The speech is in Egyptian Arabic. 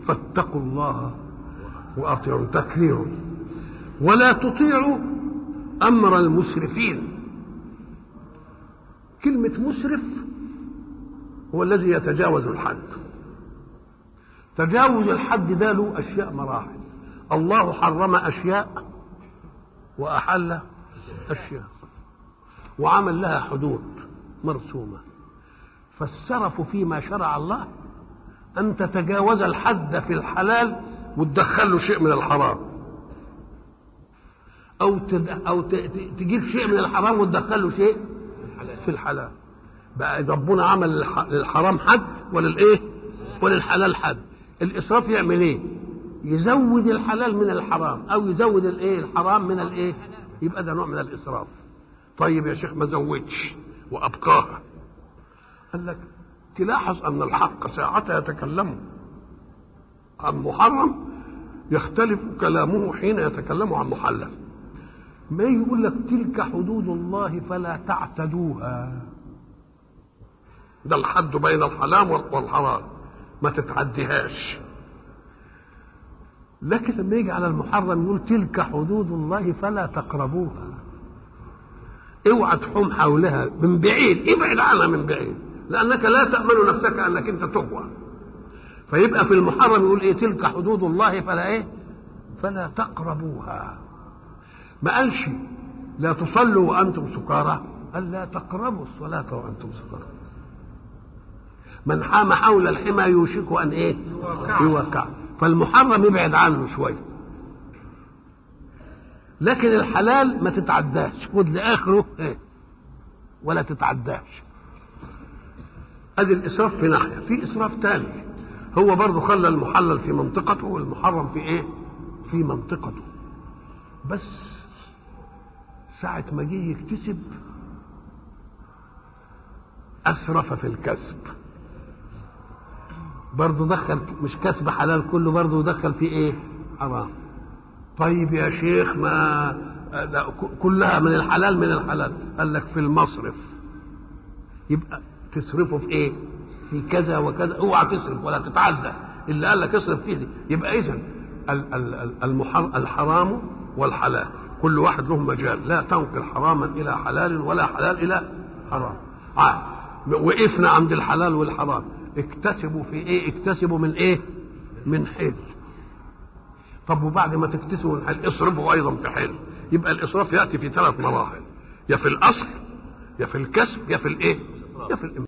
فاتقوا الله واطيعوا تكرير ولا تطيعوا امر المسرفين كلمه مسرف هو الذي يتجاوز الحد تجاوز الحد ده له اشياء مراحل الله حرم اشياء واحل اشياء وعمل لها حدود مرسومه فالسرف فيما شرع الله ان تتجاوز الحد في الحلال وتدخل له شيء من الحرام او تد... او ت... تجيب شيء من الحرام وتدخل له شيء في الحلال بقى ربنا عمل للحرام حد وللايه وللحلال حد الاسراف يعمل ايه يزود الحلال من الحرام او يزود الايه الحرام من الايه يبقى ده نوع من الاسراف طيب يا شيخ ما زودش وابقاها قال لك تلاحظ ان الحق ساعتها يتكلم عن محرم يختلف كلامه حين يتكلم عن محلل ما يقول لك تلك حدود الله فلا تعتدوها ده الحد بين الحلال والحرام ما تتعديهاش لكن لما يجي على المحرم يقول تلك حدود الله فلا تقربوها اوعى تحوم حولها من بعيد ابعد عنها من بعيد لانك لا تامن نفسك انك انت تغوى فيبقى في المحرم يقول ايه تلك حدود الله فلا ايه فلا تقربوها ما قالش لا تصلوا وانتم سكارى قال لا تقربوا الصلاه وانتم سكارى من حام حول الحمى يوشك ان ايه يوقع فالمحرم يبعد عنه شويه لكن الحلال ما تتعداش خد لاخره ايه ولا تتعداش ادي الاسراف في ناحيه في اسراف ثاني هو برضه خلى المحلل في منطقته والمحرم في ايه في منطقته بس ساعة ما جه يكتسب أسرف في الكسب برضه دخل مش كسب حلال كله برضه دخل في ايه حرام طيب يا شيخ ما لا كلها من الحلال من الحلال قال لك في المصرف يبقى تصرفه في ايه في كذا وكذا اوعى تصرف ولا تتعدى اللي قال لك اصرف فيه دي. يبقى اذا الحرام والحلال كل واحد له مجال لا تنقل حراما الى حلال ولا حلال الى حرام عاد وقفنا عند الحلال والحرام اكتسبوا في ايه اكتسبوا من ايه من حل طب وبعد ما تكتسبوا من حل اصرفوا ايضا في حل يبقى الاسراف ياتي في ثلاث مراحل يا في الاصل يا في الكسب يا في الايه يا في الإمام.